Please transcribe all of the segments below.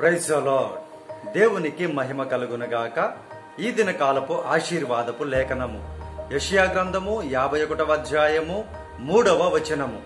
praise lord దేవునికి మహిమ కలుగునగాక ఈ దిన కాలపు ఆశీర్వాదపు లేఖనము యషియా గ్రంథము యాభై ఒకటవ అధ్యాయము మూడవ వచనము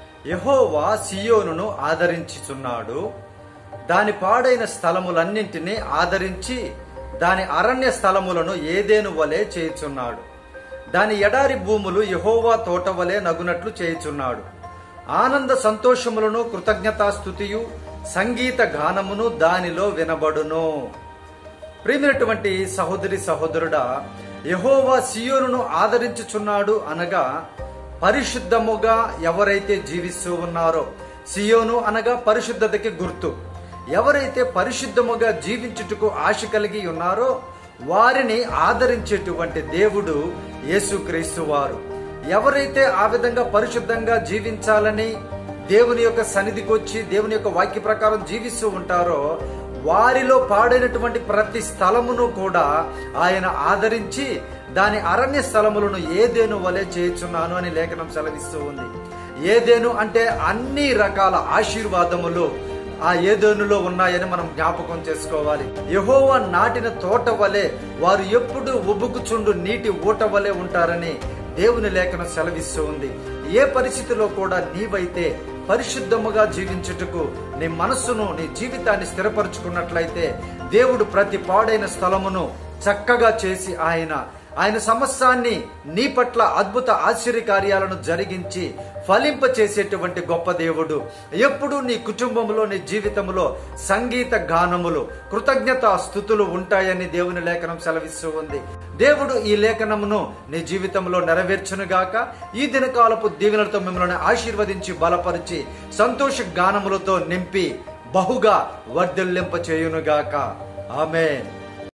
యహోవా సియోనును ఆదరించుచున్నాడు దాని పాడైన స్థలములన్నింటినీ ఆదరించి దాని అరణ్య స్థలములను ఏదేను వలె చేయుచున్నాడు దాని ఎడారి భూములు యహోవా తోట వలె నగునట్లు చేయుచున్నాడు ఆనంద సంతోషములను కృతజ్ఞతాస్థుతియు సంగీత గానమును దానిలో వినబడును ప్రియమైనటువంటి సహోదరి సహోదరుడా యహోవా సియోనును ఆదరించుచున్నాడు అనగా పరిశుద్ధముగా ఎవరైతే జీవిస్తూ ఉన్నారో సియోను అనగా పరిశుద్ధతకి గుర్తు ఎవరైతే పరిశుద్ధముగా జీవించుటకు ఆశ కలిగి ఉన్నారో వారిని ఆదరించేటువంటి దేవుడు యేసుక్రీస్తు వారు ఎవరైతే ఆ విధంగా పరిశుద్ధంగా జీవించాలని దేవుని యొక్క సన్నిధికి వచ్చి దేవుని యొక్క వాక్య ప్రకారం జీవిస్తూ ఉంటారో వారిలో పాడైనటువంటి ప్రతి స్థలమును కూడా ఆయన ఆదరించి దాని అరణ్య స్థలములను ఏదేను వలె చేయుచున్నాను అని లేఖనం సెలవిస్తూ ఉంది ఏదేను అంటే అన్ని రకాల ఆశీర్వాదములు ఆ ఏదోనులో ఉన్నాయని మనం జ్ఞాపకం చేసుకోవాలి యహోవా నాటిన తోట వలె వారు ఎప్పుడు ఉబుకుచుండు నీటి ఊట వలె ఉంటారని దేవుని లేఖనం సెలవిస్తూ ఉంది ఏ పరిస్థితిలో కూడా నీవైతే పరిశుద్ధముగా జీవించుటకు నీ మనస్సును నీ జీవితాన్ని స్థిరపరచుకున్నట్లయితే దేవుడు ప్రతి పాడైన స్థలమును చక్కగా చేసి ఆయన ఆయన సమస్తాన్ని నీ పట్ల అద్భుత ఆశ్చర్య కార్యాలను జరిగించి ఫలింప చేసేటువంటి గొప్ప దేవుడు ఎప్పుడు నీ కుటుంబంలో నీ జీవితంలో సంగీత గానములు కృతజ్ఞత స్థుతులు ఉంటాయని దేవుని లేఖనం సెలవిస్తూ ఉంది దేవుడు ఈ లేఖనమును నీ జీవితంలో నెరవేర్చునుగాక ఈ దినకాలపు దీవెనలతో మిమ్మల్ని ఆశీర్వదించి బలపరిచి సంతోష గానములతో నింపి బహుగా వర్ధిల్లింప చేయునుగాక ఆమెన్